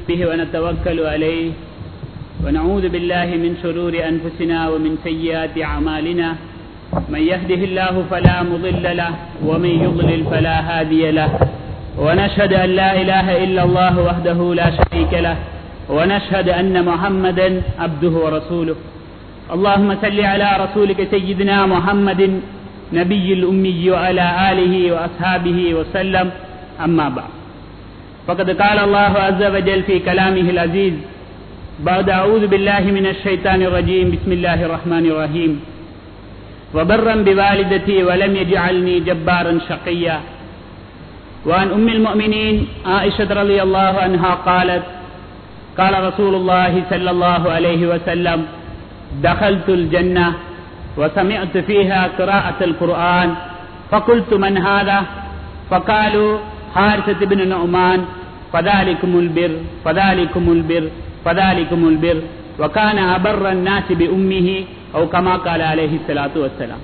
به ونتوكل عليه ونعوذ بالله من شرور أنفسنا ومن سيئات أعمالنا من يهده الله فلا مضل له ومن يضلل فلا هادي له ونشهد أن لا إله إلا الله وحده لا شريك له ونشهد أن محمدا عبده ورسوله اللهم صل على رسولك سيدنا محمد نبي الأمي وعلى آله وأصحابه وسلم أما بعد فقد قال الله عز وجل في كلامه العزيز بعد أعوذ بالله من الشيطان الرجيم بسم الله الرحمن الرحيم وبرا بوالدتي ولم يجعلني جبارا شقيا وعن أم المؤمنين عائشة رضي الله عنها قالت قال رسول الله صلى الله عليه وسلم دخلت الجنة وسمعت فيها قراءة القرآن فقلت من هذا فقالوا حارثة بن نعمان فذلكم البر فذلكم البر فذلكم البر وكان أبر الناس بأمه أو كما قال عليه الصلاة والسلام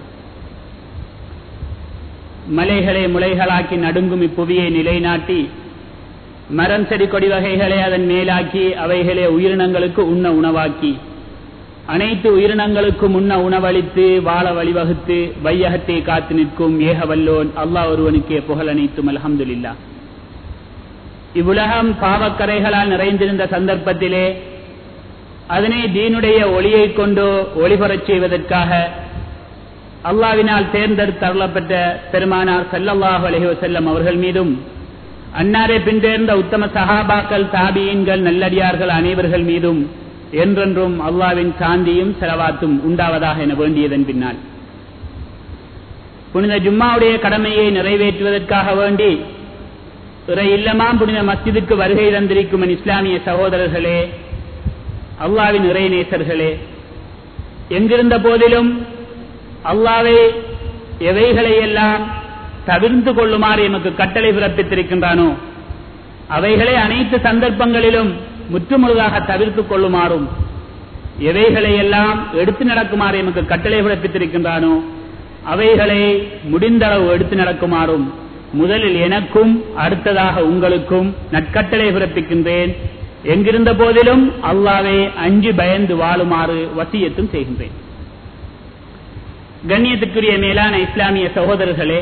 மலைகளை முளைகளாக்கி நடுங்கும் இப்புவியை நிலைநாட்டி மரம் செடி கொடி வகைகளை அதன் மேலாக்கி அவைகளை உயிரினங்களுக்கு உண்ண உணவாக்கி அனைத்து உயிரினங்களுக்கும் உண்ண உணவளித்து வாழ வழிவகுத்து வையகத்தை காத்து நிற்கும் ஏகவல்லோன் அல்லாஹ் ஒருவனுக்கே புகழ் அனைத்தும் அலமதுல்லா இவ்வுலகம் பாவக்கரைகளால் நிறைந்திருந்த சந்தர்ப்பத்திலே அதனை தீனுடைய ஒளியை கொண்டு ஒளிபரச் செய்வதற்காக அல்லாவினால் தேர்ந்தெடுத்தருளப்பட்ட பெருமானார் சல்லல்லாஹு அலஹி வசல்லம் அவர்கள் மீதும் அன்னாரை பின்தேர்ந்த உத்தம சஹாபாக்கள் தாபியன்கள் நல்லடியார்கள் அனைவர்கள் மீதும் என்றென்றும் அல்லாவின் சாந்தியும் செலவாத்தும் உண்டாவதாக என வேண்டியதன் பின்னால் புனித ஜும்மாவுடைய கடமையை நிறைவேற்றுவதற்காக வேண்டி பிற இல்லமாம் புனித மஸ்ஜிதுக்கு வருகை தந்திருக்கும் இஸ்லாமிய சகோதரர்களே அல்லாவின் இறைநேசர்களே எங்கிருந்த போதிலும் அல்லாவை எவைகளை எல்லாம் தவிர்த்து கொள்ளுமாறு எமக்கு கட்டளை பிறப்பித்திருக்கின்றானோ அவைகளை அனைத்து சந்தர்ப்பங்களிலும் முற்றுமுழுதாக தவிர்த்து கொள்ளுமாறும் எவைகளை எல்லாம் எடுத்து நடக்குமாறு எமக்கு கட்டளை பிறப்பித்திருக்கின்றானோ அவைகளை முடிந்தளவு எடுத்து நடக்குமாறும் முதலில் எனக்கும் அடுத்ததாக உங்களுக்கும் நற்கட்டளை பிறப்பிக்கின்றேன் எங்கிருந்த போதிலும் அல்லாவே அஞ்சு பயந்து வாழுமாறு வசியத்தும் செய்கின்றேன் கண்ணியத்துக்குரிய மேலான இஸ்லாமிய சகோதரர்களே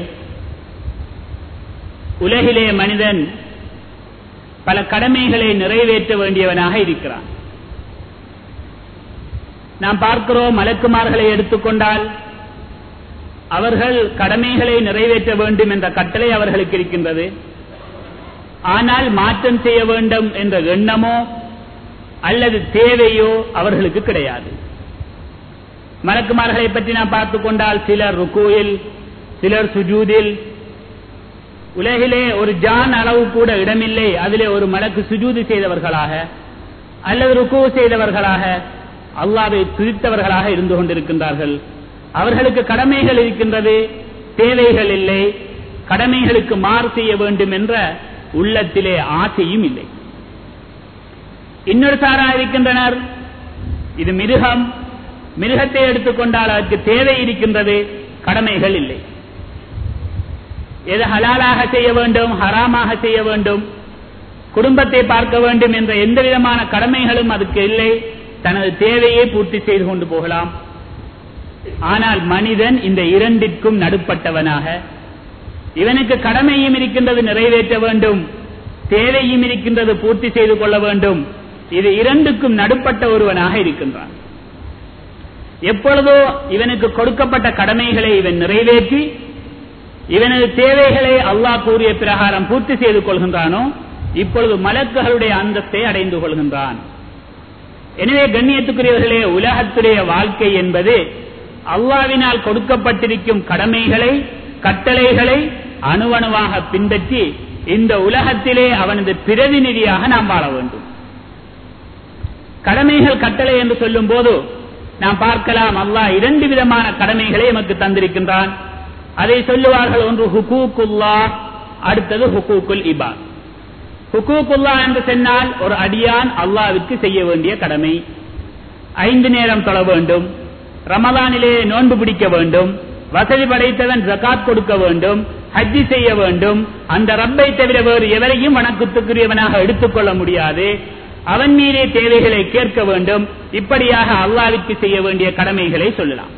உலகிலே மனிதன் பல கடமைகளை நிறைவேற்ற வேண்டியவனாக இருக்கிறான் நாம் பார்க்கிறோம் மலக்குமார்களை எடுத்துக்கொண்டால் அவர்கள் கடமைகளை நிறைவேற்ற வேண்டும் என்ற கட்டளை அவர்களுக்கு இருக்கின்றது ஆனால் மாற்றம் செய்ய வேண்டும் என்ற எண்ணமோ அல்லது தேவையோ அவர்களுக்கு கிடையாது மலக்குமார்களை பற்றி நாம் பார்த்து கொண்டால் சிலர் ருக்குவில் சிலர் சுஜூதில் உலகிலே ஒரு ஜான் அளவு கூட இடமில்லை அதிலே ஒரு மலக்கு சுஜூதி செய்தவர்களாக அல்லது ருக்கு செய்தவர்களாக அல்லாவை துதித்தவர்களாக இருந்து கொண்டிருக்கின்றார்கள் அவர்களுக்கு கடமைகள் இருக்கின்றது தேவைகள் இல்லை கடமைகளுக்கு மாறு செய்ய வேண்டும் என்ற உள்ளத்திலே ஆசையும் இல்லை இன்னொரு சாரா இருக்கின்றனர் இது மிருகம் மிருகத்தை எடுத்துக்கொண்டால் அதற்கு தேவை இருக்கின்றது கடமைகள் இல்லை எது ஹலாலாக செய்ய வேண்டும் ஹராமாக செய்ய வேண்டும் குடும்பத்தை பார்க்க வேண்டும் என்ற எந்த விதமான கடமைகளும் அதுக்கு இல்லை தனது தேவையை பூர்த்தி செய்து கொண்டு போகலாம் ஆனால் மனிதன் இந்த இரண்டிற்கும் நடுப்பட்டவனாக இவனுக்கு கடமையும் இருக்கின்றது நிறைவேற்ற வேண்டும் தேவையும் இருக்கின்றது பூர்த்தி செய்து கொள்ள வேண்டும் இது இரண்டுக்கும் நடுப்பட்ட ஒருவனாக இருக்கின்றான் எப்பொழுதோ இவனுக்கு கொடுக்கப்பட்ட கடமைகளை இவன் நிறைவேற்றி இவனது தேவைகளை அல்லாஹ் கூறிய பிரகாரம் பூர்த்தி செய்து கொள்கின்றானோ இப்பொழுது மலக்குகளுடைய அந்தஸ்தை அடைந்து கொள்கின்றான் எனவே கண்ணியத்துக்குரியவர்களே உலகத்துடைய வாழ்க்கை என்பது அல்லாவினால் கொடுக்கப்பட்டிருக்கும் கடமைகளை கட்டளைகளை அணுவணுவாக பின்பற்றி இந்த உலகத்திலே அவனது பிரதிநிதியாக நாம் வாழ வேண்டும் கடமைகள் கட்டளை என்று சொல்லும் போது நாம் பார்க்கலாம் அல்லாஹ் இரண்டு விதமான கடமைகளை எமக்கு தந்திருக்கின்றான் அதை சொல்லுவார்கள் ஒன்று ஹுகூக்குல்லா அடுத்தது ஹுகூக்குல் இபா ஹுகூக்குல்லா என்று சொன்னால் ஒரு அடியான் அல்லாவிற்கு செய்ய வேண்டிய கடமை ஐந்து நேரம் தொழ வேண்டும் ரமதானிலே நோன்பு பிடிக்க வேண்டும் வசதி படைத்தவன் ஜகாத் கொடுக்க வேண்டும் ஹஜ்ஜி செய்ய வேண்டும் அந்த ரப்பை தவிர வேறு எவரையும் வணக்கத்துக்குரியவனாக எடுத்துக்கொள்ள முடியாது அவன் மீதே தேவைகளை கேட்க வேண்டும் இப்படியாக அல்லாவிற்கு செய்ய வேண்டிய கடமைகளை சொல்லலாம்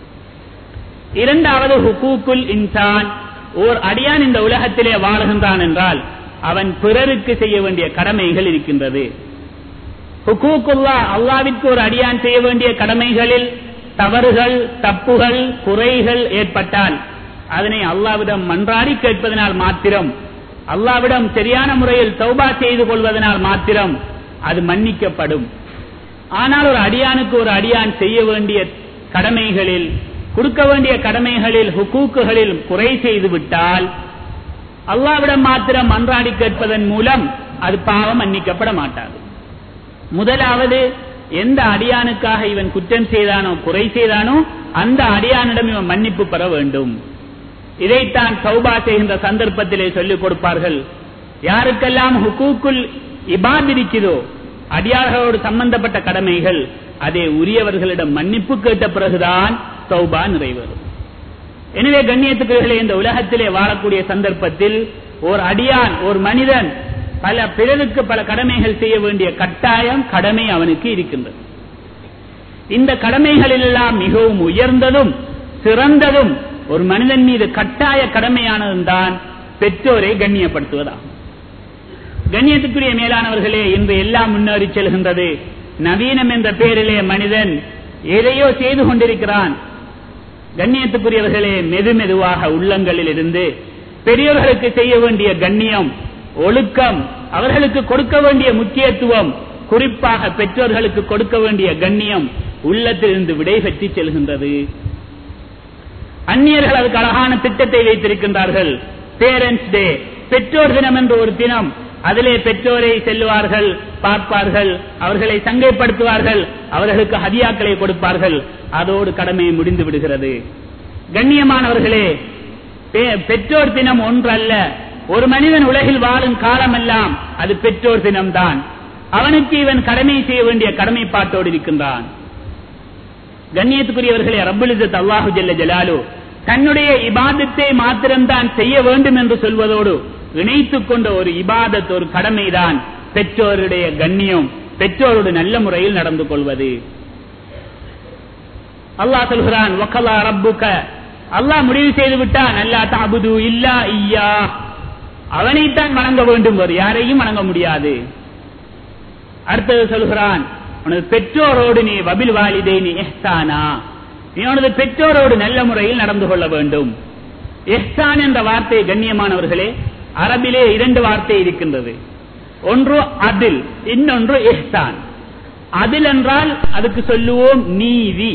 இரண்டாவது ஹுகூக்குல் இன்சான் ஓர் அடியான் இந்த உலகத்திலே வாழுகின்றான் என்றால் அவன் பிறருக்கு செய்ய வேண்டிய கடமைகள் இருக்கின்றது ஹுகூக்குல்லா அல்லாவிற்கு ஒரு அடியான் செய்ய வேண்டிய கடமைகளில் தவறுகள் தப்புகள் குறைகள் ஏற்பட்டால் அதனை அல்லாவிடம் மன்றாடி கேட்பதனால் மாத்திரம் அல்லாவிடம் சரியான முறையில் தௌபா செய்து கொள்வதனால் மாத்திரம் அது மன்னிக்கப்படும் ஆனால் ஒரு அடியானுக்கு ஒரு அடியான் செய்ய வேண்டிய கடமைகளில் கொடுக்க வேண்டிய கடமைகளில் ஹுக்கூக்குகளில் குறை செய்து விட்டால் அல்லாவிடம் மாத்திரம் மன்றாடி கேட்பதன் மூலம் அது பாவம் மன்னிக்கப்பட மாட்டாது முதலாவது எந்த அடியானுக்காக இவன் குற்றம் செய்தானோ குறை செய்தானோ அந்த அடியானிடம் இவன் மன்னிப்பு பெற வேண்டும் இதைத்தான் சௌபா செய்கின்ற சந்தர்ப்பத்திலே சொல்லிக் கொடுப்பார்கள் யாருக்கெல்லாம் ஹுக்கூக்குல் இபாத் இருக்கிறதோ அடியார்களோடு சம்பந்தப்பட்ட கடமைகள் அதை உரியவர்களிடம் மன்னிப்பு கேட்ட பிறகுதான் சௌபா நிறைவேறும் எனவே கண்ணியத்துக்குகளே இந்த உலகத்திலே வாழக்கூடிய சந்தர்ப்பத்தில் ஓர் அடியான் ஒரு மனிதன் பல பிறருக்கு பல கடமைகள் செய்ய வேண்டிய கட்டாயம் கடமை அவனுக்கு இருக்கின்றது இந்த கடமைகளில் எல்லாம் மிகவும் உயர்ந்ததும் சிறந்ததும் ஒரு மனிதன் மீது கட்டாய கடமையானதும் தான் பெற்றோரை கண்ணியப்படுத்துவதாகும் கண்ணியத்துக்குரிய மேலானவர்களே இன்று எல்லாம் முன்னேறி செல்கின்றது நவீனம் என்ற பெயரிலே மனிதன் எதையோ செய்து கொண்டிருக்கிறான் கண்ணியத்துக்குரியவர்களே மெது மெதுவாக உள்ளங்களில் இருந்து பெரியோர்களுக்கு செய்ய வேண்டிய கண்ணியம் ஒழுக்கம் அவர்களுக்கு கொடுக்க வேண்டிய முக்கியத்துவம் குறிப்பாக பெற்றோர்களுக்கு கொடுக்க வேண்டிய கண்ணியம் உள்ளத்திலிருந்து விடை பெற்றி செல்கின்றது அந்நியர்கள் அதுக்கு அழகான திட்டத்தை வைத்திருக்கின்றார்கள் பேரண்ட்ஸ் டே பெற்றோர் தினம் என்ற ஒரு தினம் அதிலே பெற்றோரை செல்லுவார்கள் பார்ப்பார்கள் அவர்களை சங்கைப்படுத்துவார்கள் அவர்களுக்கு ஹதியாக்களை கொடுப்பார்கள் அதோடு கடமை முடிந்து விடுகிறது கண்ணியமானவர்களே பெற்றோர் தினம் ஒன்றல்ல ஒரு மனிதன் உலகில் வாழும் காலமெல்லாம் அது பெற்றோர் தினம்தான் அவனுக்கு இவன் கடமை செய்ய வேண்டிய கடமைப்பாட்டோடு இருக்கின்றான் கண்ணியத்துக்குரியவர்களே ரப்புலிசத் அல்லாஹு ஜல்ல ஜலாலு தன்னுடைய இபாதத்தை மாத்திரம்தான் செய்ய வேண்டும் என்று சொல்வதோடு இணைத்துக் கொண்ட ஒரு இபாதத் ஒரு கடமைதான் பெற்றோருடைய கண்ணியம் பெற்றோரோடு நல்ல முறையில் நடந்து கொள்வது அல்லாஹ் சொல்கிறான் வக்கலா ரப்புக்க அல்லாஹ் முடிவு செய்து விட்டான் அல்லா தாபுது இல்லா ஐயா அவனைத்தான் வணங்க வேண்டும் ஒரு யாரையும் வணங்க முடியாது அடுத்தது சொல்கிறான் உனது பெற்றோரோடு நீ வபில் வாலிதே நீ எஹ்தானா நீ உனது பெற்றோரோடு நல்ல முறையில் நடந்து கொள்ள வேண்டும் எஹ்தான் என்ற வார்த்தை கண்ணியமானவர்களே அரபிலே இரண்டு வார்த்தை இருக்கின்றது ஒன்று அதில் இன்னொன்று எஹ்தான் அதில் என்றால் அதுக்கு சொல்லுவோம் நீதி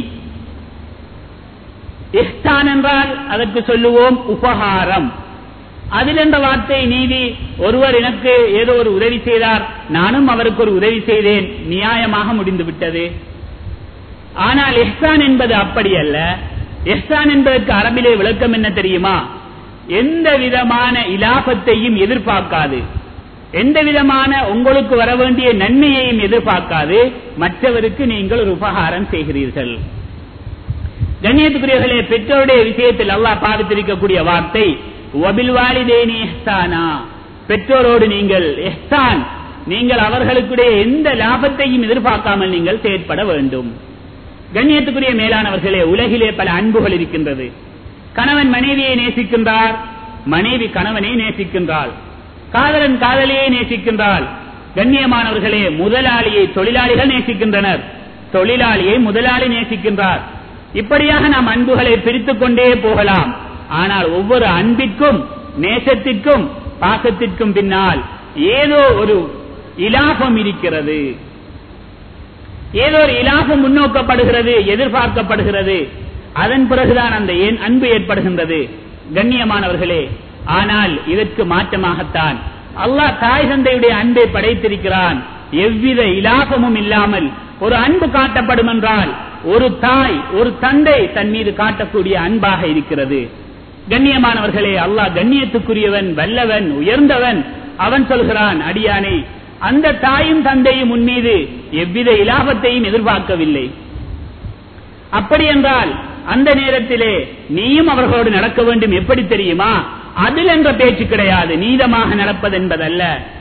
இஹ்தான் என்றால் அதற்கு சொல்லுவோம் உபகாரம் அதில் என்ற வார்த்தை நீதி ஒருவர் எனக்கு ஏதோ ஒரு உதவி செய்தார் நானும் அவருக்கு ஒரு உதவி செய்தேன் நியாயமாக முடிந்து விட்டது ஆனால் எஹ்சான் என்பது அப்படி அல்ல எஹ்சான் என்பதற்கு அரபிலே விளக்கம் என்ன தெரியுமா எந்த விதமான இலாபத்தையும் எதிர்பார்க்காது எந்த விதமான உங்களுக்கு வர வேண்டிய நன்மையையும் எதிர்பார்க்காது மற்றவருக்கு நீங்கள் ஒரு உபகாரம் செய்கிறீர்கள் கண்ணியத்துக்குரியவர்களே பெற்றோருடைய விஷயத்தில் அல்லாஹ் பாதித்திருக்கக்கூடிய வார்த்தை ஒபில்வாலிதேனி எஹ்தானா பெற்றோரோடு நீங்கள் எஹ்தான் நீங்கள் அவர்களுக்குடைய எந்த லாபத்தையும் எதிர்பார்க்காமல் நீங்கள் செயற்பட வேண்டும் கண்ணியத்துக்குரிய மேலானவர்களே உலகிலே பல அன்புகள் இருக்கின்றது கணவன் மனைவியை நேசிக்கின்றார் மனைவி கணவனை நேசிக்கின்றாள் காதலன் காதலியை நேசிக்கின்றாள் கண்ணியமானவர்களே முதலாளியை தொழிலாளிகள் நேசிக்கின்றனர் தொழிலாளியை முதலாளி நேசிக்கின்றார் இப்படியாக நாம் அன்புகளை பிரித்துக் கொண்டே போகலாம் ஆனால் ஒவ்வொரு அன்பிற்கும் நேசத்திற்கும் பாசத்திற்கும் பின்னால் ஏதோ ஒரு இலாபம் இருக்கிறது ஏதோ ஒரு இலாபம் முன்னோக்கப்படுகிறது எதிர்பார்க்கப்படுகிறது அதன் பிறகுதான் அந்த அன்பு ஏற்படுகின்றது கண்ணியமானவர்களே ஆனால் இதற்கு மாற்றமாகத்தான் அல்லாஹ் தாய் தந்தையுடைய அன்பை படைத்திருக்கிறான் எவ்வித இலாபமும் இல்லாமல் ஒரு அன்பு காட்டப்படும் என்றால் ஒரு தாய் ஒரு தந்தை தன் மீது காட்டக்கூடிய அன்பாக இருக்கிறது கண்ணியமானவர்களே அல்லாஹ் கண்ணியத்துக்குரியவன் வல்லவன் உயர்ந்தவன் அவன் சொல்கிறான் அடியானே அந்த தாயும் தந்தையும் உன் மீது எவ்வித இலாபத்தையும் எதிர்பார்க்கவில்லை அப்படி என்றால் அந்த நேரத்திலே நீயும் அவர்களோடு நடக்க வேண்டும் எப்படி தெரியுமா அதில் என்ற பேச்சு கிடையாது நீதமாக நடப்பது என்பதல்ல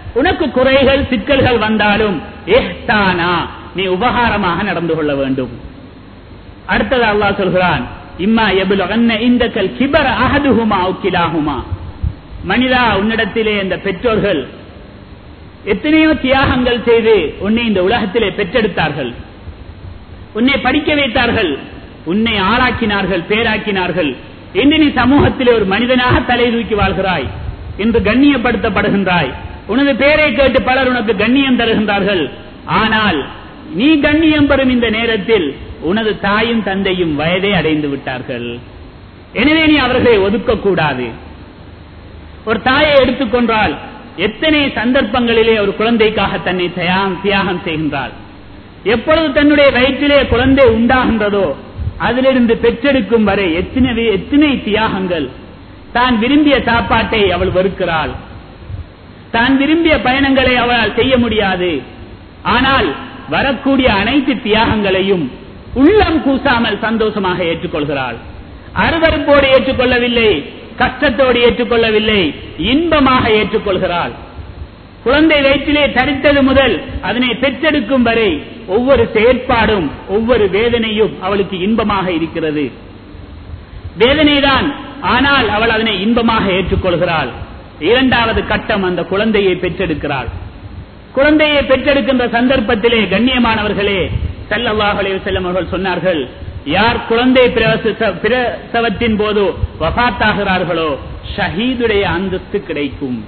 உனக்கு குறைகள் சிக்கல்கள் வந்தாலும் ஏஹ்தானா நீ உபகாரமாக நடந்து கொள்ள வேண்டும் அடுத்தது அல்லாஹ் சொல்கிறான் இம்மா எபுல் அன்ன இந்த கல் கிபர அகதுகுமா உக்கிலாகுமா மனிதா உன்னிடத்திலே இந்த பெற்றோர்கள் எத்தனையோ தியாகங்கள் செய்து உன்னை இந்த உலகத்திலே பெற்றெடுத்தார்கள் உன்னை படிக்க வைத்தார்கள் உன்னை ஆளாக்கினார்கள் பேராக்கினார்கள் இன்று நீ சமூகத்திலே ஒரு மனிதனாக தலை தூக்கி வாழ்கிறாய் இன்று கண்ணியப்படுத்தப்படுகின்றாய் உனது பேரை கேட்டு பலர் உனக்கு கண்ணியம் தருகின்றார்கள் ஆனால் நீ கண்ணியம் பெறும் இந்த நேரத்தில் உனது தாயும் தந்தையும் வயதை அடைந்து விட்டார்கள் எனவே நீ அவர்களை ஒதுக்கக்கூடாது ஒரு தாயை எடுத்துக்கொண்டால் எத்தனை சந்தர்ப்பங்களிலே ஒரு குழந்தைக்காக தன்னை தியாகம் தியாகம் செய்கின்றாள் எப்பொழுது தன்னுடைய வயிற்றிலே குழந்தை உண்டாகின்றதோ அதிலிருந்து பெற்றெடுக்கும் வரை எத்தனை எத்தனை தியாகங்கள் தான் விரும்பிய சாப்பாட்டை அவள் வெறுக்கிறாள் தான் விரும்பிய பயணங்களை அவளால் செய்ய முடியாது ஆனால் வரக்கூடிய அனைத்து தியாகங்களையும் உள்ளம் கூசாமல் சந்தோஷமாக ஏற்றுக்கொள்கிறாள் அருவறுப்போடு ஏற்றுக்கொள்ளவில்லை கஷ்டத்தோடு ஏற்றுக்கொள்ளவில்லை இன்பமாக ஏற்றுக்கொள்கிறாள் குழந்தை வயிற்றிலே தரித்தது முதல் அதனை பெற்றெடுக்கும் வரை ஒவ்வொரு செயற்பாடும் ஒவ்வொரு வேதனையும் அவளுக்கு இன்பமாக இருக்கிறது வேதனைதான் ஆனால் அவள் அதனை இன்பமாக ஏற்றுக்கொள்கிறாள் இரண்டாவது கட்டம் அந்த குழந்தையை பெற்றெடுக்கிறாள் குழந்தையை பெற்றெடுக்கின்ற சந்தர்ப்பத்திலே கண்ணியமானவர்களே செல்லல்லாஹ் செல்லம் அவர்கள் சொன்னார்கள் யார் குழந்தை பிரசவத்தின் போது வபாத்தாகிறார்களோ ஷஹீதுடைய அந்தஸ்து கிடைக்கும்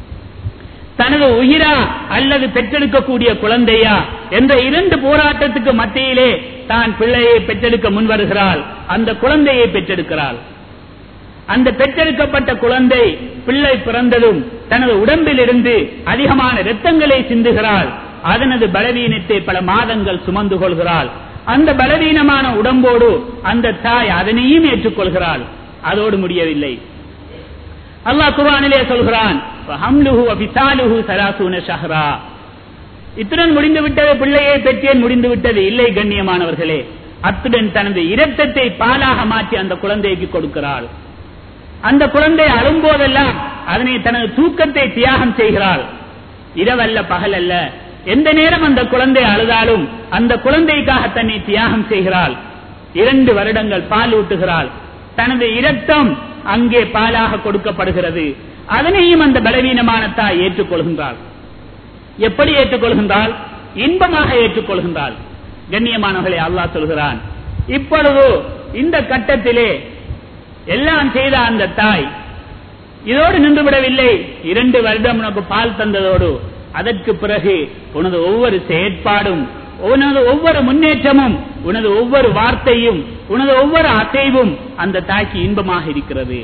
தனது உயிரா அல்லது பெற்றெடுக்கக்கூடிய குழந்தையா என்ற இரண்டு போராட்டத்துக்கு மத்தியிலே தான் பிள்ளையை பெற்றெடுக்க முன்வருகிறாள் அந்த குழந்தையை பெற்றெடுக்கிறாள் அந்த பெற்றெடுக்கப்பட்ட குழந்தை பிள்ளை பிறந்ததும் தனது உடம்பில் இருந்து அதிகமான இரத்தங்களை சிந்துகிறாள் அதனது பலவீனத்தை பல மாதங்கள் சுமந்து கொள்கிறாள் அந்த பலவீனமான உடம்போடு அந்த தாய் அதனையும் ஏற்றுக்கொள்கிறாள் அதோடு முடியவில்லை அல்லாஹ் குர்ஆனிலே சொல்கிறான் இத்துடன் முடிந்து விட்டது பிள்ளையை பெற்றேன் முடிந்து விட்டது இல்லை கண்ணியமானவர்களே அத்துடன் தனது இரத்தத்தை பாலாக மாற்றி அந்த குழந்தைக்கு கொடுக்கிறாள் அந்த குழந்தை அழும்போதெல்லாம் அதனை தனது தூக்கத்தை தியாகம் செய்கிறாள் இரவல்ல பகல் அல்ல எந்த நேரம் அந்த குழந்தை அழுதாலும் அந்த குழந்தைக்காக தன்னை தியாகம் செய்கிறாள் இரண்டு வருடங்கள் பால் ஊட்டுகிறாள் தனது இரத்தம் அங்கே பாலாக கொடுக்கப்படுகிறது அதனையும் அந்த பலவீனமான தாய் ஏற்றுக்கொள்கின்றாள் எப்படி ஏற்றுக்கொள்கின்றாள் இன்பமாக ஏற்றுக்கொள்கின்றாள் கண்ணியமானவர்களை அல்லாஹ் சொல்கிறான் இப்பொழுது இந்த கட்டத்திலே எல்லாம் செய்த அந்த தாய் இதோடு நின்றுவிடவில்லை இரண்டு வருடம் உனக்கு பால் தந்ததோடு அதற்கு பிறகு உனது ஒவ்வொரு செயற்பாடும் உனது ஒவ்வொரு முன்னேற்றமும் உனது ஒவ்வொரு வார்த்தையும் உனது ஒவ்வொரு அசைவும் அந்த தாய்க்கு இன்பமாக இருக்கிறது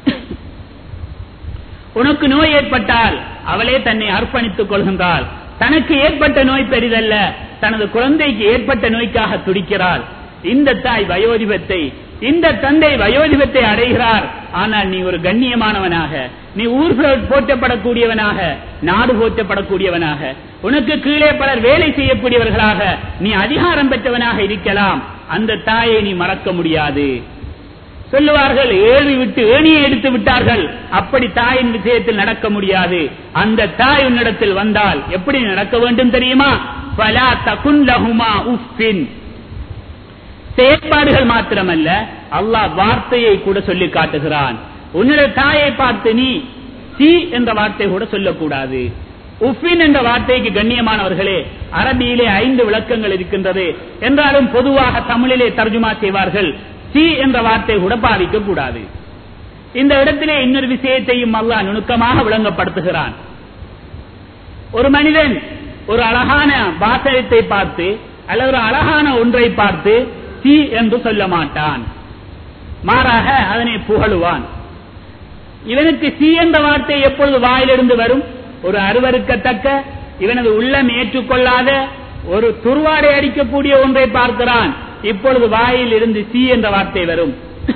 உனக்கு நோய் ஏற்பட்டால் அவளே தன்னை அர்ப்பணித்துக் கொள்கின்றாள் தனக்கு ஏற்பட்ட நோய் பெரிதல்ல தனது குழந்தைக்கு ஏற்பட்ட நோய்க்காக துடிக்கிறாள் இந்த தாய் வயோதிபத்தை இந்த தந்தை வயோதிபத்தை அடைகிறார் ஆனால் நீ ஒரு கண்ணியமானவனாக நீ ஊர் போற்றப்படக்கூடியவனாக நாடு போற்றப்படக்கூடியவனாக உனக்கு கீழே பலர் வேலை செய்யக்கூடியவர்களாக நீ அதிகாரம் பெற்றவனாக இருக்கலாம் அந்த தாயை நீ மறக்க முடியாது சொல்லுவார்கள் ஏழு விட்டு ஏணியை எடுத்து விட்டார்கள் அப்படி தாயின் விஷயத்தில் நடக்க முடியாது அந்த தாய் உன்னிடத்தில் வந்தால் எப்படி நடக்க வேண்டும் தெரியுமா பலா தகுன் லகுமா உஃபின் செயற்பாடுகள் மாத்திரமல்ல அல்லாஹ் வார்த்தையை கூட சொல்லி காட்டுகிறான் உன்னுடைய தாயை பார்த்து நீ சி என்ற வார்த்தை கூட சொல்லக்கூடாது உஃபின் என்ற வார்த்தைக்கு கண்ணியமானவர்களே அரபியிலே ஐந்து விளக்கங்கள் இருக்கின்றது என்றாலும் பொதுவாக தமிழிலே தர்ஜுமா செய்வார்கள் சி என்ற வார்த்தை கூட பாவிக்க கூடாது இந்த இடத்திலே இன்னொரு விஷயத்தையும் அல்லாஹ் நுணுக்கமாக விளங்கப்படுத்துகிறான் ஒரு மனிதன் ஒரு அழகான வாசகத்தை பார்த்து அல்லது ஒரு அழகான ஒன்றை பார்த்து சி என்று சொல்ல மாட்டான் மாறாக அதனை புகழுவான் இவனுக்கு சி என்ற வார்த்தை எப்பொழுது வாயிலிருந்து வரும் ஒரு அருவருக்கத்தக்க இவனது உள்ளம் ஏற்றுக்கொள்ளாத ஒரு துருவாடை அடிக்கக்கூடிய ஒன்றை பார்க்கிறான் இப்பொழுது வாயில் இருந்து சி என்ற வார்த்தை வரும்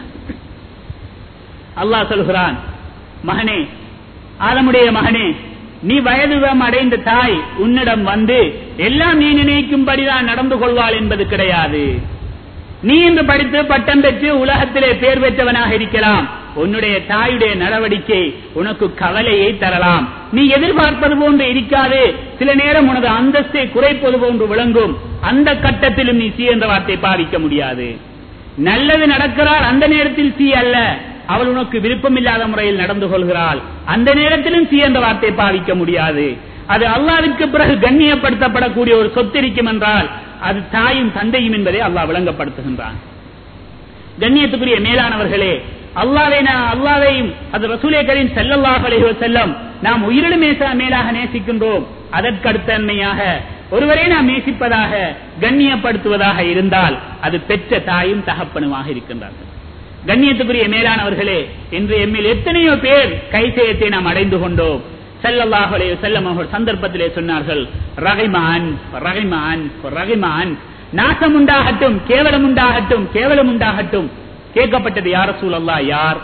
அல்லாஹ் சொல்கிறான் மகனே ஆதமுடைய மகனே நீ வயதுவம் அடைந்த தாய் உன்னிடம் வந்து எல்லாம் நீ நினைக்கும்படிதான் நடந்து கொள்வாள் என்பது கிடையாது நீ இன்று படித்து பட்டம் பெற்று உலகத்திலே பேர் பெற்றவனாக இருக்கலாம் உன்னுடைய தாயுடைய நடவடிக்கை உனக்கு கவலையை தரலாம் நீ எதிர்பார்ப்பது போன்று இருக்காது சில நேரம் உனது அந்தஸ்தை குறைப்பது போன்று விளங்கும் அந்த கட்டத்திலும் நீ சி என்ற வார்த்தை பாவிக்க முடியாது நல்லது நடக்கிறாள் அந்த நேரத்தில் சி அல்ல அவள் உனக்கு விருப்பமில்லாத முறையில் நடந்து கொள்கிறாள் அந்த நேரத்திலும் சி என்ற வார்த்தை பாவிக்க முடியாது அது அல்லாவிற்கு பிறகு கண்ணியப்படுத்தப்படக்கூடிய ஒரு சொத்து இருக்கும் என்றால் அது தாயும் தந்தையும் என்பதை அல்லாஹ் விளங்கப்படுத்துகின்றான் கண்ணியத்துக்குரிய மேலானவர்களே அல்லாவை அல்லாவையும் அது ரசூலே கரீம் செல்லல்லாஹ் அலைஹி செல்லம் நாம் உயிரிடும் மேலாக நேசிக்கின்றோம் அதற்கடுத்தன்மையாக ஒருவரை நாம் நேசிப்பதாக கண்ணியப்படுத்துவதாக இருந்தால் அது பெற்ற தாயும் தகப்பனுமாக இருக்கின்றார்கள் கண்ணியத்துக்குரிய மேலானவர்களே இன்று எம்மில் எத்தனையோ பேர் கைசேயத்தை நாம் அடைந்து கொண்டோம் செல்லல்லாஹ் அலைஹி செல்லம் அவர்கள் சந்தர்ப்பத்திலே சொன்னார்கள் ரகைமான் ரகைமான் ரகைமான் நாசம் உண்டாகட்டும் கேவலம் உண்டாகட்டும் கேவலம் உண்டாகட்டும் கேட்கப்பட்டது யார சூழல்லா யார்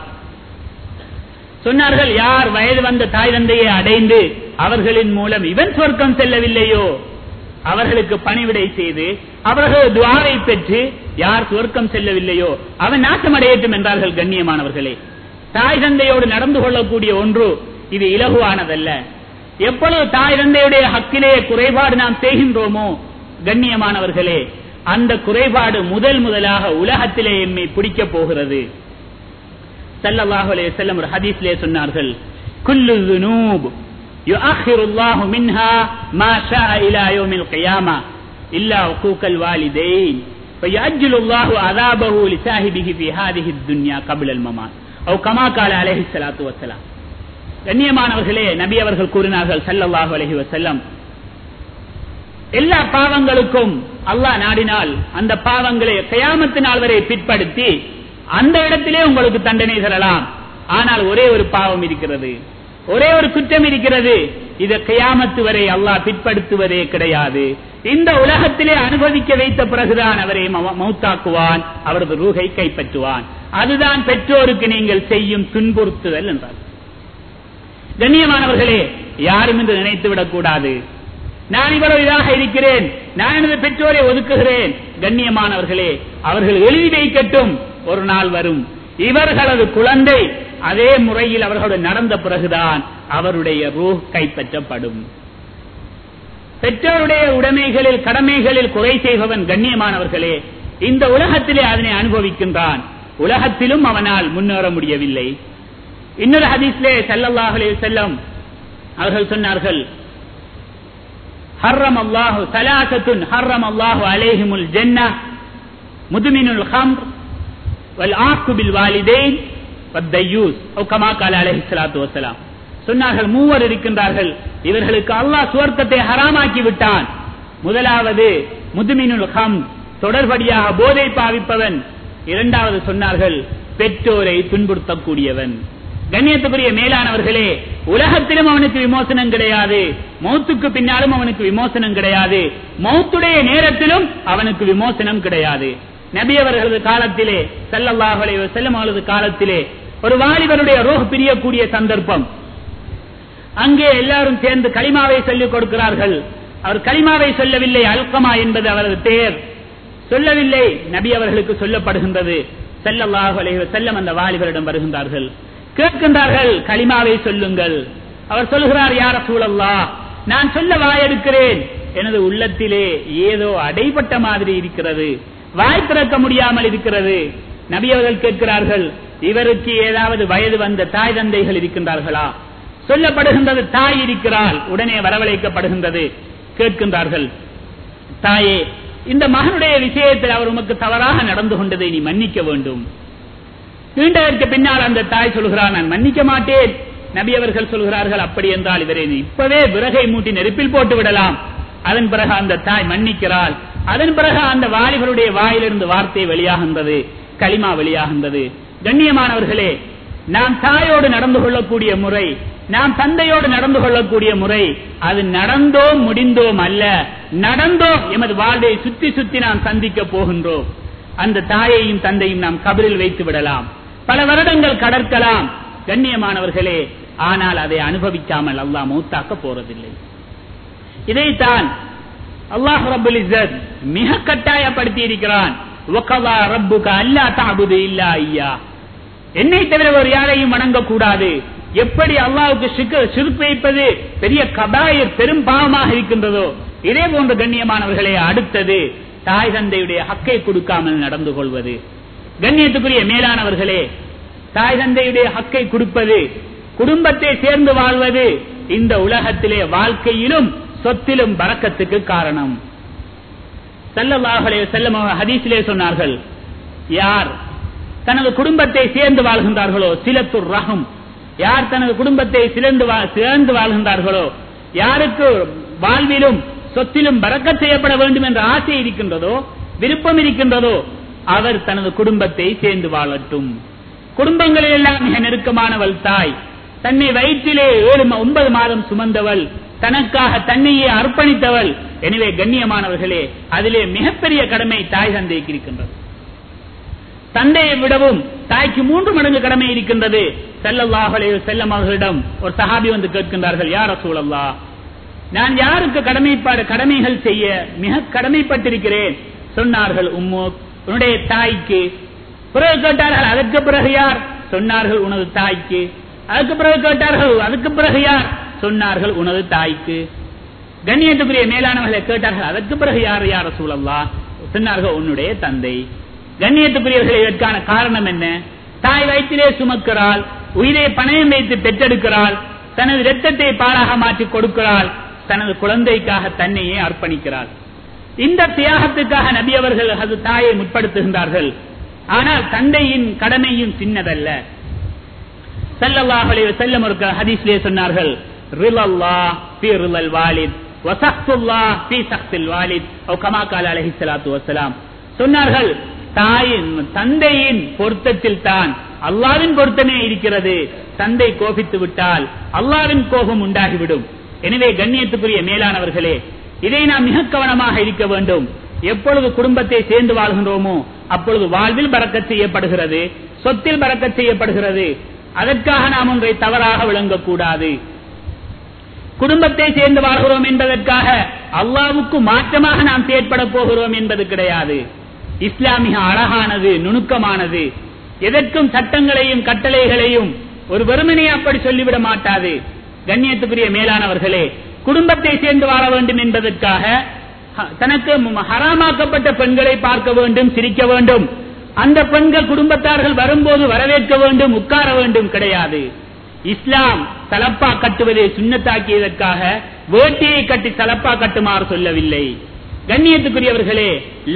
சொன்னார்கள் யார் வயது வந்த தாய் தந்தையை அடைந்து அவர்களின் மூலம் இவன் சொர்க்கம் செல்லவில்லையோ அவர்களுக்கு பணிவிடை செய்து அவர்கள் துவாரை பெற்று யார் சொர்க்கம் செல்லவில்லையோ அவன் நாசம் அடையட்டும் என்றார்கள் கண்ணியமானவர்களே தாய் தந்தையோடு நடந்து கொள்ளக்கூடிய ஒன்று இது இலகுவானதல்ல எப்பொழுது தாய் தந்தையுடைய ஹக்கிலே குறைபாடு நாம் செய்கின்றோமோ கண்ணியமானவர்களே அந்த குறைபாடு முதல் முதலாக உலகத்திலே எம்மை பிடிக்க போகிறது சல்லல்லாஹு அலைஹி வஸல்லம் ஒரு ஹதீஸ்லே சொன்னார்கள் குல்லு ذنوب يؤخر الله منها ما شاء الى يوم القيامه الا حقوق الوالدين فيؤجل الله عذابه لصاحبه في هذه الدنيا قبل الممات او كما قال عليه الصلاه والسلام கண்ணியமானவர்களே நபி அவர்கள் கூறினார்கள் சல்லல்லாஹு அலைஹி வஸல்லம் எல்லா பாவங்களுக்கும் அல்லாஹ் நாடினால் அந்த பாவங்களை கயாமத்து நாள் வரை பிற்படுத்தி அந்த இடத்திலே உங்களுக்கு தண்டனை தரலாம் ஆனால் ஒரே ஒரு பாவம் இருக்கிறது ஒரே ஒரு குற்றம் இருக்கிறது இதை கயாமத்து வரை அல்லாஹ் பிற்படுத்துவதே கிடையாது இந்த உலகத்திலே அனுபவிக்க வைத்த பிறகுதான் அவரை மௌத்தாக்குவான் அவரது ரூகை கைப்பற்றுவான் அதுதான் பெற்றோருக்கு நீங்கள் செய்யும் துன்புறுத்துதல் என்றார் கண்ணியமானவர்களே யாரும் என்று நினைத்து விடக் கூடாது நான் இவ்வளவு இதாக இருக்கிறேன் நான் எனது பெற்றோரை ஒதுக்குகிறேன் கண்ணியமானவர்களே அவர்கள் எழுதி வைக்கட்டும் ஒரு நாள் வரும் இவர்களது குழந்தை அதே முறையில் அவர்களுடன் நடந்த பிறகுதான் அவருடைய ரூஹ் கைப்பற்றப்படும் பெற்றோருடைய உடைமைகளில் கடமைகளில் குறை செய்பவன் கண்ணியமானவர்களே இந்த உலகத்திலே அதனை அனுபவிக்கின்றான் உலகத்திலும் அவனால் முன்னேற முடியவில்லை இன்னொரு ஹதீஸ்லே சல்லல்லாஹ் செல்லம் அவர்கள் சொன்னார்கள் حرم الله ثلاثة حرم الله عليهم الجنة مدمن الخمر والعاق بالوالدين والديوس أو كما قال عليه الصلاة والسلام சொன்னார்கள் மூவர் இருக்கின்றார்கள் இவர்களுக்கு அல்லாஹ் சுவர்க்கத்தை ஹராமாக்கி விட்டான் முதலாவது முதுமினுல் ஹம் தொடர்படியாக போதை பாவிப்பவன் இரண்டாவது சொன்னார்கள் பெற்றோரை துன்புறுத்தக்கூடியவன் கண்ணியத்துக்குரிய மேலானவர்களே உலகத்திலும் அவனுக்கு விமோசனம் கிடையாது மௌத்துக்கு பின்னாலும் அவனுக்கு விமோசனம் கிடையாது மௌத்துடைய நேரத்திலும் அவனுக்கு விமோசனம் கிடையாது நபி அவர்களது காலத்திலே செல்லல்லாஹலை செல்லும் அவளது காலத்திலே ஒரு வாலிபருடைய ரோக பிரியக்கூடிய சந்தர்ப்பம் அங்கே எல்லாரும் சேர்ந்து களிமாவை சொல்லிக் கொடுக்கிறார்கள் அவர் களிமாவை சொல்லவில்லை அல்கமா என்பது அவரது பெயர் சொல்லவில்லை நபி அவர்களுக்கு சொல்லப்படுகின்றது செல்லல்லாஹ் செல்லம் அந்த வாலிபரிடம் வருகின்றார்கள் கேட்கின்றார்கள் களிமாவை சொல்லுங்கள் அவர் சொல்லுகிறார் யார சூழல்லா நான் சொல்ல வாயெடுக்கிறேன் எனது உள்ளத்திலே ஏதோ அடைபட்ட மாதிரி இருக்கிறது வாய் திறக்க முடியாமல் இருக்கிறது நபி அவர்கள் கேட்கிறார்கள் இவருக்கு ஏதாவது வயது வந்த தாய் தந்தைகள் இருக்கின்றார்களா சொல்லப்படுகின்றது தாய் இருக்கிறாள் உடனே வரவழைக்கப்படுகின்றது கேட்கின்றார்கள் தாயே இந்த மகனுடைய விஷயத்தில் அவர் உமக்கு தவறாக நடந்து கொண்டதை நீ மன்னிக்க வேண்டும் நீண்டதற்கு பின்னால் அந்த தாய் சொல்கிறார் நான் மன்னிக்க மாட்டேன் நபி அவர்கள் சொல்கிறார்கள் அப்படி என்றால் இவரை இப்பவே விறகை மூட்டி நெருப்பில் போட்டு விடலாம் அதன் பிறகு அந்த தாய் மன்னிக்கிறாள் அதன் பிறகு அந்த வாலிபருடைய வாயிலிருந்து வார்த்தை வெளியாகின்றது களிமா வெளியாகின்றது கண்ணியமானவர்களே நாம் தாயோடு நடந்து கொள்ளக்கூடிய முறை நாம் தந்தையோடு நடந்து கொள்ளக்கூடிய முறை அது நடந்தோம் முடிந்தோம் அல்ல நடந்தோம் எமது வாழ்வை சுத்தி சுத்தி நாம் சந்திக்க போகின்றோம் அந்த தாயையும் தந்தையும் நாம் கபரில் வைத்து விடலாம் பல வருடங்கள் கடற்கலாம் கண்ணியமானவர்களே ஆனால் அதை அனுபவிக்காமல் அல்லாஹ் மௌத்தாக்க போறதில்லை இதைத்தான் அல்லாஹ் ரபுல் இஸ்ஸத் மிக கட்டாயப்படுத்தி இருக்கிறான் ரப்புக அல்லா தாபுது இல்லா ஐயா என்னை தவிர ஒரு யாரையும் வணங்கக்கூடாது எப்படி அல்லாவுக்கு சிறுக்கு வைப்பது பெரிய கபாயர் பெரும் பாவமாக இருக்கின்றதோ இதே போன்ற கண்ணியமானவர்களே அடுத்தது தாய் தந்தையுடைய ஹக்கை கொடுக்காமல் நடந்து கொள்வது கண்ணியத்துக்குரிய மேலானவர்களே தாய் தந்தையுடைய ஹக்கை கொடுப்பது குடும்பத்தை சேர்ந்து வாழ்வது இந்த உலகத்திலே வாழ்க்கையிலும் சொத்திலும் பறக்கத்துக்கு காரணம் செல்லல்லாஹலே செல்லம் ஹதீஸிலே சொன்னார்கள் யார் தனது குடும்பத்தை சேர்ந்து வாழ்கின்றார்களோ சிலத்துர் ரகம் யார் தனது குடும்பத்தை சிறந்து சேர்ந்து வாழ்கின்றார்களோ யாருக்கு வாழ்விலும் சொத்திலும் பறக்க செய்யப்பட வேண்டும் என்ற ஆசை இருக்கின்றதோ விருப்பம் இருக்கின்றதோ அவர் தனது குடும்பத்தை சேர்ந்து வாழட்டும் குடும்பங்களில் எல்லாம் மிக நெருக்கமானவள் தாய் தன்னை வயிற்றிலே ஏழு ஒன்பது மாதம் சுமந்தவள் தனக்காக தன்னையே அர்ப்பணித்தவள் எனவே கண்ணியமானவர்களே அதிலே மிகப்பெரிய கடமை தாய் தந்தைக்கு இருக்கின்றது தந்தையை விடவும் தாய்க்கு மூன்று மடங்கு கடமை இருக்கின்றது செல்லல்லாஹலே செல்லம் அவர்களிடம் ஒரு சஹாபி வந்து கேட்கின்றார்கள் யார சூழல்லா நான் யாருக்கு கடமைப்பாடு கடமைகள் செய்ய மிக கடமைப்பட்டிருக்கிறேன் சொன்னார்கள் உம்மு உன்னுடைய தாய்க்கு பிறகு கேட்டார்கள் அதற்கு பிறகு யார் சொன்னார்கள் உனது தாய்க்கு அதுக்கு பிறகு கேட்டார்கள் அதுக்கு பிறகு யார் சொன்னார்கள் உனது தாய்க்கு கண்ணியத்துக்குரிய மேலானவர்களை கேட்டார்கள் அதற்கு பிறகு யார் யார சூழல்லா சொன்னார்கள் உன்னுடைய தந்தை கண்ணியத்துக்குரியவர்கள் இதற்கான காரணம் என்ன தாய் வயிற்றிலே சுமக்கிறாள் உயிரை பணயம் வைத்து பெற்றெடுக்கிறாள் தனது இரத்தத்தை பாலாக மாற்றி கொடுக்கிறாள் தனது குழந்தைக்காக தன்னையே அர்ப்பணிக்கிறாள் இந்த தியாகத்துக்காக நபி அவர்கள் அது தாயை முற்படுத்துகின்றார்கள் ஆனால் தந்தையின் கடமையும் சின்னதல்ல செல்லல்லாஹலே செல்லம் ஒரு ஹதீஸ்லே சொன்னார்கள் ரிலல்லா பி ரிலல் வாலித் வசக்துல்லா பி சக்தில் வாலித் ஓ கமாக்கால் அலஹி சலாத்து வசலாம் சொன்னார்கள் தாயின் தந்தையின் பொருத்தத்தில் தான் அல்லாவின் பொருத்தமே இருக்கிறது தந்தை கோபித்து விட்டால் அல்லாவின் கோபம் உண்டாகிவிடும் எனவே கண்ணியத்துக்குரிய மேலானவர்களே இதை நாம் மிக கவனமாக இருக்க வேண்டும் எப்பொழுது குடும்பத்தை சேர்ந்து வாழ்கின்றோமோ அப்பொழுது வாழ்வில் பறக்க செய்யப்படுகிறது சொத்தில் பறக்க செய்யப்படுகிறது அதற்காக நாம் ஒன்றை தவறாக விளங்கக்கூடாது குடும்பத்தை சேர்ந்து வாழ்கிறோம் என்பதற்காக அல்லாவுக்கு மாற்றமாக நாம் செயற்பட போகிறோம் என்பது கிடையாது இஸ்லாமிக அழகானது நுணுக்கமானது எதற்கும் சட்டங்களையும் கட்டளைகளையும் ஒரு வெறுமனே அப்படி சொல்லிவிட மாட்டாது கண்ணியத்துக்குரிய மேலானவர்களே குடும்பத்தை சேர்ந்து வாழ வேண்டும் என்பதற்காக தனக்கு ஹராமாக்கப்பட்ட பெண்களை பார்க்க வேண்டும் சிரிக்க வேண்டும் அந்த பெண்கள் குடும்பத்தார்கள் வரும்போது வரவேற்க வேண்டும் உட்கார வேண்டும் கிடையாது இஸ்லாம் தலப்பா கட்டுவதை சுண்ணத்தாக்கியதற்காக வேட்டியை கட்டி தலப்பா கட்டுமாறு சொல்லவில்லை கண்ணியத்துக்குரியவர்களே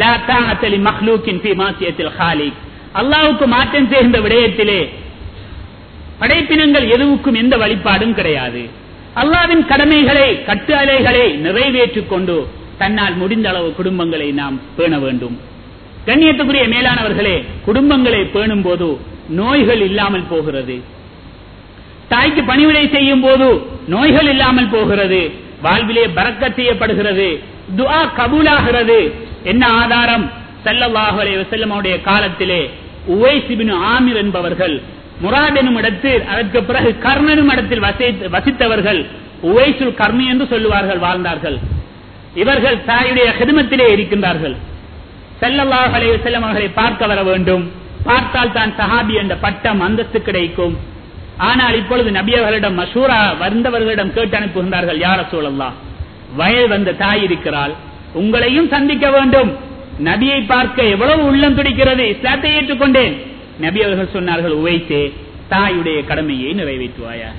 அல்லாவுக்கு மாற்றம் சேர்ந்த விடயத்திலே படைப்பினங்கள் எதுவுக்கும் எந்த வழிபாடும் கிடையாது அல்லாவின் கடமைகளை கட்டுஅலைகளை நிறைவேற்றிக் கொண்டு தன்னால் முடிந்த அளவு குடும்பங்களை நாம் பேண வேண்டும் கண்ணியத்துக்குரிய மேலானவர்களே குடும்பங்களை பேணும் போது நோய்கள் இல்லாமல் போகிறது தாய்க்கு பணிவிடை செய்யும் போது நோய்கள் இல்லாமல் போகிறது வாழ்விலே பறக்க செய்யப்படுகிறது துஆ கபூலாகிறது என்ன ஆதாரம் செல்லல்லாஹு அலைஹி வஸல்லமுடைய காலத்திலே உவைசிபின் ஆமிர் என்பவர்கள் முராத் எனும் இடத்தில் அதற்கு பிறகு கர்ணனும் இடத்தில் வசித்த- வசித்தவர்கள் உவைசுல் கர்மி என்று சொல்லுவார்கள் வாழ்ந்தார்கள் இவர்கள் தாயுடைய ஹிதமத்திலே இருக்கின்றார்கள் செல்லல்லாஹு அலைஹி வஸல்லம் அவர்களை பார்க்க வர வேண்டும் பார்த்தால் தான் சஹாபி என்ற பட்டம் அந்தஸ்து கிடைக்கும் ஆனால் இப்பொழுது நபி அவர்களிடம் மஷூரா வந்தவர்களிடம் கேட்டு அனுப்புகின்றார்கள் யார சூழல்லாம் வயது வந்த தாய் இருக்கிறாள் உங்களையும் சந்திக்க வேண்டும் நபியை பார்க்க எவ்வளவு உள்ளம் துடிக்கிறது இஸ்லாத்தை ஏற்றுக்கொண்டேன் நபி அவர்கள் சொன்னார்கள் உவைத்தே தாயுடைய கடமையை நிறைவேற்றுவாயாக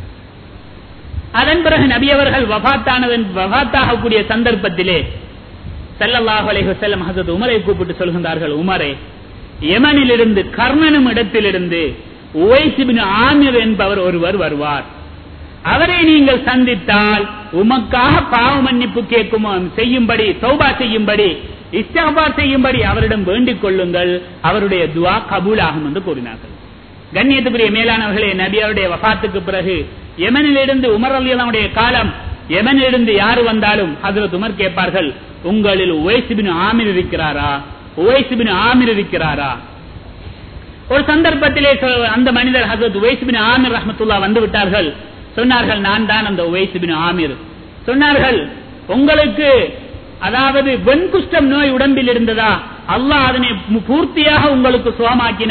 அதன் பிறகு நபி அவர்கள் வபாத்தானதன் வபாத்தாகக்கூடிய சந்தர்ப்பத்திலே ஸல்லல்லாஹு அலைஹி வஸல்லம் ஹஜரத் உமரை கூப்பிட்டு சொல்கின்றார்கள் உமரே யமனிலிருந்து கர்ணனும் இடத்திலிருந்து உவைஸ் இப்னு ஆமிர் என்பவர் ஒருவர் வருவார் அவரை நீங்கள் சந்தித்தால் உமக்காக பாவ மன்னிப்பு கேட்கும் செய்யும்படி தௌபா செய்யும்படி இஸ்தாபார் செய்யும்படி அவரிடம் வேண்டிக் கொள்ளுங்கள் அவருடைய துவா கபூலாகும் என்று கூறினார்கள் கண்ணியத்துக்குரிய மேலானவர்களே நபியாருடைய வஃபாத்துக்கு பிறகு யமனிலிருந்து உமர் அலியலாவுடைய காலம் யமனிலிருந்து யாரு வந்தாலும் ஹஜரத் உமர் கேட்பார்கள் உங்களில் உவைசிபின் ஆமிர் இருக்கிறாரா உவைசிபின் ஆமிர் இருக்கிறாரா ஒரு சந்தர்ப்பத்திலே சொ- அந்த மனிதர் ஹசரத் உவைசிபின் ஆமிர் ரஹமத்துல்லா வந்து விட்டார்கள் சொன்னார்கள் நான் தான் அந்த உவைசிபின் ஆமிர் சொன்னார்கள் உங்களுக்கு அதாவது வெண்குஷ்டம் நோய் உடம்பில் இருந்ததா அல்லாஹ் அதனை மு- பூர்த்தியாக உங்களுக்கு சுகமாக்கினான்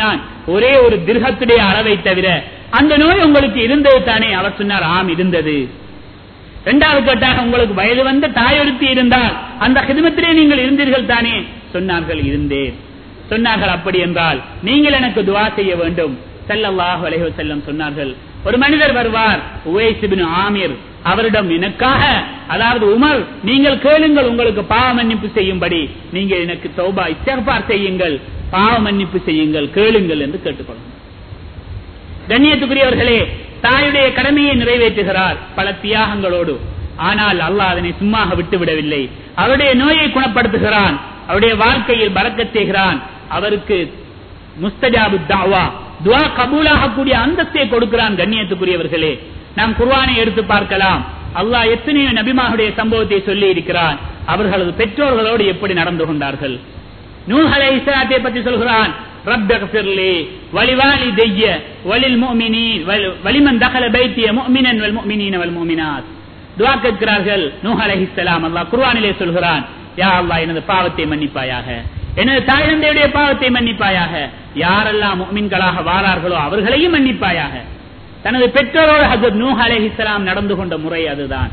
ஒரே ஒரு திருகத்துடைய அளவை தவிர அந்த நோய் உங்களுக்கு இருந்தது தானே அவர் சொன்னார் ஆம் இருந்தது இரண்டாவது கேட்டாக உங்களுக்கு வயது வந்த தாயொருத்தி இருந்தால் அந்த ஹிதமத்திலே நீங்கள் இருந்தீர்கள் தானே சொன்னார்கள் இருந்தேன் சொன்னார்கள் அப்படி என்றால் நீங்கள் எனக்கு துவா செய்ய வேண்டும் ஸல்லல்லாஹு அலைஹி வஸல்லம் சொன்னார்கள் ஒரு மனிதர் வருவார் உவைஸ் இப்னு ஆமிர் அவரிடம் எனக்காக அதாவது உமர் நீங்கள் கேளுங்கள் உங்களுக்கு பாவ மன்னிப்பு செய்யும்படி நீங்கள் எனக்கு தௌபா இஸ்திக்பார் செய்யுங்கள் பாவ மன்னிப்பு செய்யுங்கள் கேளுங்கள் என்று கேட்டுக்கொள்ளுங்கள் கண்ணியத்துக்குரியவர்களே தாயுடைய கடமையை நிறைவேற்றுகிறார் பல தியாகங்களோடு ஆனால் அல்லாஹ் அதனை சும்மாக விட்டுவிடவில்லை அவருடைய நோயை குணப்படுத்துகிறான் அவருடைய வாழ்க்கையில் பறக்கச் செய்கிறான் அவருக்கு முஸ்தஜாபு தாவா துவா கபூலாகக்கூடிய அந்தஸ்தை கொடுக்கிறான் கண்ணியத்துக்குரியவர்களே நாம் குர்ஆனை எடுத்து பார்க்கலாம் அல்லாஹ் எத்தனையோ நபிமாவுடைய சம்பவத்தை சொல்லி இருக்கிறான் அவர்களது பெற்றோர்களோடு எப்படி நடந்து கொண்டார்கள் நூஹ் அலைஹிஸ்ஸலாத்தை பற்றி சொல்கிறான் رب اغفر لي ولوالدي وللمؤمنين ولمن دخل بيتي مؤمنا والمؤمنين والمؤمنات துவா கேட்கிறார்கள் நூஹ் அலைஹிஸ்ஸலாம் அல்லாஹ் குர்ஆனிலே சொல்கிறான் யா அல்லாஹ் எனது பாவத்தை மன்னிப்பாயாக எனது தாய் தந்தையுடைய பாவத்தை மன்னிப்பாயாக யாரெல்லாம் முஃமின்களாக வாரார்களோ அவர்களையும் மன்னிப்பாயாக தனது பெற்றோரோடு ஹசரத் நூஹ் அலைஹிஸ்ஸலாம் நடந்து கொண்ட முறை அதுதான்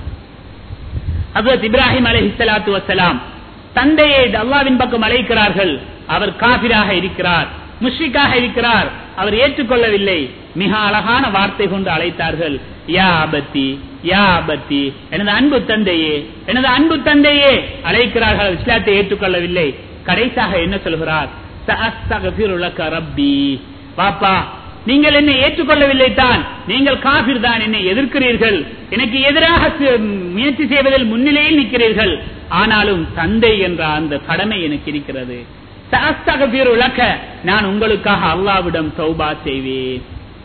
ஹசரத் இப்ராஹிம் அலைஹிஸ்ஸலாத்து வஸ்ஸலாம் தந்தையை அல்லாவின் பக்கம் அழைக்கிறார்கள் அவர் காபிராக இருக்கிறார் முஷ்ரிக்காக இருக்கிறார் அவர் ஏற்றுக்கொள்ளவில்லை மிக அழகான வார்த்தை கொண்டு அழைத்தார்கள் யா அபத்தி யா அபத்தி எனது அன்பு தந்தையே எனது அன்பு தந்தையே அழைக்கிறார்கள் இஸ்லாத்தை ஏற்றுக்கொள்ளவில்லை கடைசியாக என்ன சொல்கிறார் "சஅஸ்தக்ஃபிரு லக ரப்பி பாப்பா நீங்கள் என்னை ஏற்றுக்கொள்ளவில்லை தான் நீங்கள் காபிர் தான் என்னை எதிர்க்கிறீர்கள் எனக்கு எதிராக சி- முயற்சி செய்வதில் முன்னிலையில் நிற்கிறீர்கள் ஆனாலும் தந்தை என்ற அந்த கடமை எனக்கு இருக்கிறது சஅஸ்தக்ஃபிரு லக நான் உங்களுக்காக அல்லாவிடம் தௌபா செய்வேன்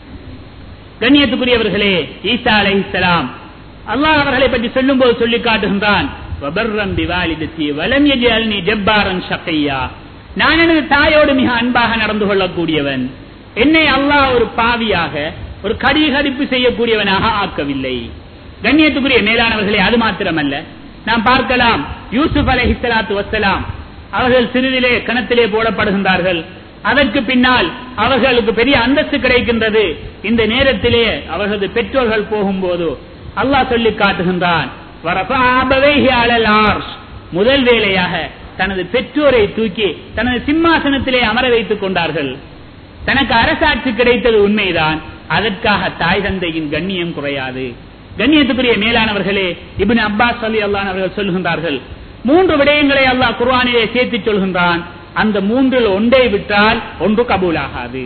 கண்ணியத்துக்குரியவர்களே ஈசா அலைஹிஸ்ஸலாம் அல்லாஹ் அவர்களை பற்றி சொல்லும்போது சொல்லி காட்டுகின்றான் வபர்ரம் பிவாலிதத்தி வலம் யஜ்அல்னி ஜப்பாரன் ஷக்கையா நான் எனது தாயோடு மிக அன்பாக நடந்து கொள்ளக்கூடியவன் என்னை அல்லாஹ் ஒரு பாவியாக ஒரு கடிகடிப்பு செய்யக்கூடியவனாக ஆக்கவில்லை கண்ணியத்துக்குரிய மேலானவர்களே அது மாத்திரமல்ல நாம் பார்க்கலாம் யூசுப் அலைஹிஸ்ஸலாத்து வஸ்ஸலாம் அவர்கள் சிறிதிலே கணத்திலே போடப்படுகின்றார்கள் அதற்கு பின்னால் அவர்களுக்கு பெரிய அந்தஸ்து கிடைக்கின்றது இந்த நேரத்திலே அவர்களது பெற்றோர்கள் போகும்போது அல்லாஹ் சொல்லி காட்டுகின்றான் "வரஃபஅ அபவைஹி அலல் அர்ஷ்." முதல் வேலையாக தனது பெற்றோரை தூக்கி தனது சிம்மாசனத்திலே அமர வைத்துக் கொண்டார்கள் தனக்கு அரசாட்சி கிடைத்தது உண்மைதான் அதற்காக தாய் தந்தையின் கண்ணியம் குறையாது கண்ணியத்துக்குரிய மேலானவர்களே இப்னு அப்பாஸ் அலி அல்லான் அவர்கள் சொல்கின்றார்கள் மூன்று விடயங்களை அல்லாஹ் குர்ஆனிலே சேர்த்து சொல்கின்றான் அந்த மூன்றில் ஒன்றை விட்டால் ஒன்று கபூலாகாது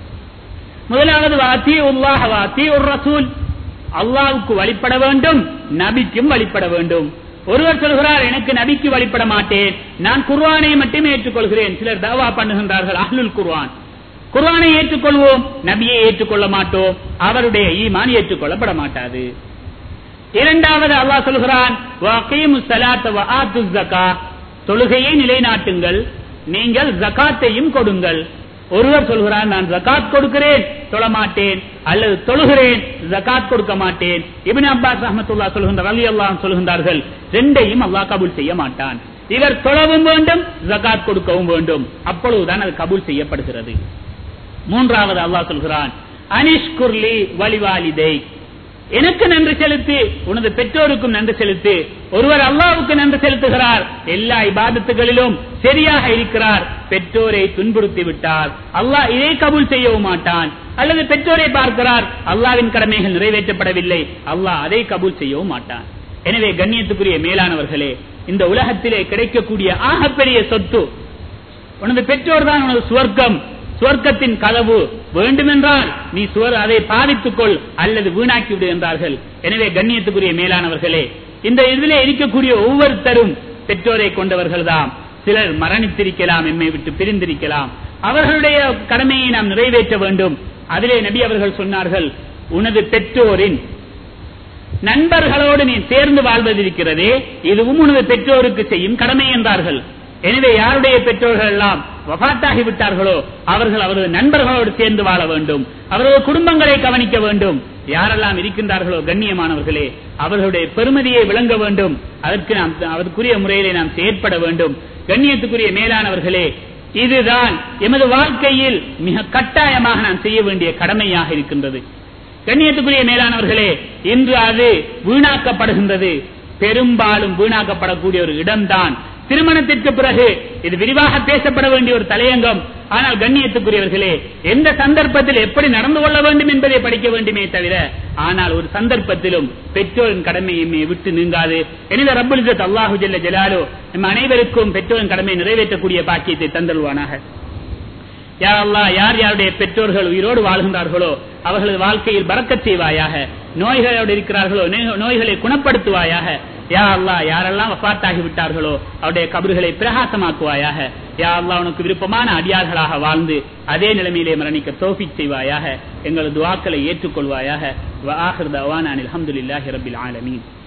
முதலாவது வாத்தி உல்லாஹ் வாத்தி ஒரு ரசூல் அல்லாஹ்வுக்கு வழிபட வேண்டும் நபிக்கும் வழிபட வேண்டும் ஒருவர் சொல்கிறார் எனக்கு நபிக்கு வழிபட மாட்டேன் நான் குர்ஆனை மட்டுமே ஏற்றுக்கொள்கிறேன் சிலர் தவா பண்ணுகின்றார்கள் அஹ்லுல் குர்ஆன் குர்ஆனை ஏற்றுக்கொள்வோம் நபியை ஏற்றுக்கொள்ள மாட்டோம் அவருடைய ஈமான் ஏற்றுக்கொள்ளப்பட மாட்டாது இரண்டாவது அல்லாஹ் சொல்கிறான் "வஅகீமுஸ் ஸலாத்த வஆத்துஸ் ஸகா." தொழுகையை நிலைநாட்டுங்கள் நீங்கள் ஜகாத்தையும் கொடுங்கள் ஒருவர் சொல்கிறார் நான் ஜகாத் கொடுக்கிறேன் தொழ மாட்டேன் அல்லது தொழுகிறேன் ஜகாத் கொடுக்க மாட்டேன் இப்னு அப்பாஸ் ரஹ்மத்துல்லாஹ் சொல்கின்ற அலி அல்லாஹ் சொல்கின்றார்கள் ரெண்டையும் அல்லாஹ் கபூல் செய்ய மாட்டான் இவர் தொழவும் வேண்டும் ஜகாத் கொடுக்கவும் வேண்டும் அப்பொழுதுதான் அது கபூல் செய்யப்படுகிறது மூன்றாவது அல்லாஹ் சொல்கிறான் அனிஷ்குர்லி வலிவாலிதை எனக்கு நன்றி செலுத்து உனது பெற்றோருக்கும் நன்றி செலுத்து ஒருவர் அல்லாவுக்கு நன்றி செலுத்துகிறார் எல்லா இபாதத்துகளிலும் சரியாக இருக்கிறார் பெற்றோரை துன்புறுத்தி விட்டார் அல்லாஹ் இதை கபூல் செய்யவும் மாட்டான் அல்லது பெற்றோரை பார்க்கிறார் அல்லாவின் கடமைகள் நிறைவேற்றப்படவில்லை அல்லாஹ் அதை கபூல் செய்யவும் மாட்டான் எனவே கண்ணியத்துக்குரிய மேலானவர்களே இந்த உலகத்திலே கிடைக்கக்கூடிய ஆகப்பெரிய சொத்து உனது பெற்றோர் தான் உனது சுவர்க்கம் சுவர்க்கத்தின் கதவு வேண்டுமென்றால் நீ சுவர் அதை பாவித்துக் கொள் அல்லது வீணாக்கி விடு என்றார்கள் எனவே கண்ணியத்துக்குரிய மேலானவர்களே இந்த இதிலே இருக்கக்கூடிய ஒவ்வொருத்தரும் பெற்றோரை கொண்டவர்கள் தான் சிலர் மரணித்திருக்கலாம் எம்மை விட்டு பிரிந்திருக்கலாம் அவர்களுடைய கடமையை நாம் நிறைவேற்ற வேண்டும் அதிலே நபி அவர்கள் சொன்னார்கள் உனது பெற்றோரின் நண்பர்களோடு நீ சேர்ந்து வாழ்வதிருக்கிறதே இதுவும் உனது பெற்றோருக்கு செய்யும் கடமை என்றார்கள் எனவே யாருடைய பெற்றோர்கள் எல்லாம் வபாத்தாகி விட்டார்களோ அவர்கள் அவரது நண்பர்களோடு சேர்ந்து வாழ வேண்டும் அவரது குடும்பங்களை கவனிக்க வேண்டும் யாரெல்லாம் இருக்கின்றார்களோ கண்ணியமானவர்களே அவர்களுடைய பெருமதியை விளங்க வேண்டும் அதற்கு நாம் அதற்குரிய முறையிலே நாம் செயற்பட வேண்டும் கண்ணியத்துக்குரிய மேலானவர்களே இதுதான் எமது வாழ்க்கையில் மிக கட்டாயமாக நாம் செய்ய வேண்டிய கடமையாக இருக்கின்றது கண்ணியத்துக்குரிய மேலானவர்களே இன்று அது வீணாக்கப்படுகின்றது பெரும்பாலும் வீணாக்கப்படக்கூடிய ஒரு இடம்தான் திருமணத்திற்கு பிறகு இது விரிவாக பேசப்பட வேண்டிய ஒரு தலையங்கம் ஆனால் கண்ணியத்துக்குரியவர்களே எந்த சந்தர்ப்பத்தில் எப்படி நடந்து கொள்ள வேண்டும் என்பதை படிக்க வேண்டுமே தவிர ஆனால் ஒரு சந்தர்ப்பத்திலும் பெற்றோரின் கடமையை விட்டு நீங்காது எனவே ரப்புல் இஸ்ஸத் அல்லாஹு ஜல்ல ஜலாலு நம் அனைவருக்கும் பெற்றோரின் கடமையை நிறைவேற்றக்கூடிய பாக்கியத்தை தந்தல்வானாக யா அல்லாஹ் யார் யாருடைய பெற்றோர்கள் உயிரோடு வாழ்கின்றார்களோ அவர்களது வாழ்க்கையில் பறக்கச் செய்வாயாக நோய்களோடு இருக்கிறார்களோ நோய்- நோய்களை குணப்படுத்துவாயாக யா அல்லாஹ் யாரெல்லாம் வஃபாத்தாகி விட்டார்களோ அவருடைய கபறுகளை பிரகாசமாக்குவாயாக யா அல்லாஹ் உனக்கு விருப்பமான அடியார்களாக வாழ்ந்து அதே நிலைமையிலே மரணிக்க தோஃபிக் செய்வாயாக எங்களது துவாக்களை ஏற்றுக்கொள்வாயாக வ ஆஹிர் தவானா அல்ஹம்துலில்லாஹி ரப்பில் ஆலமீன்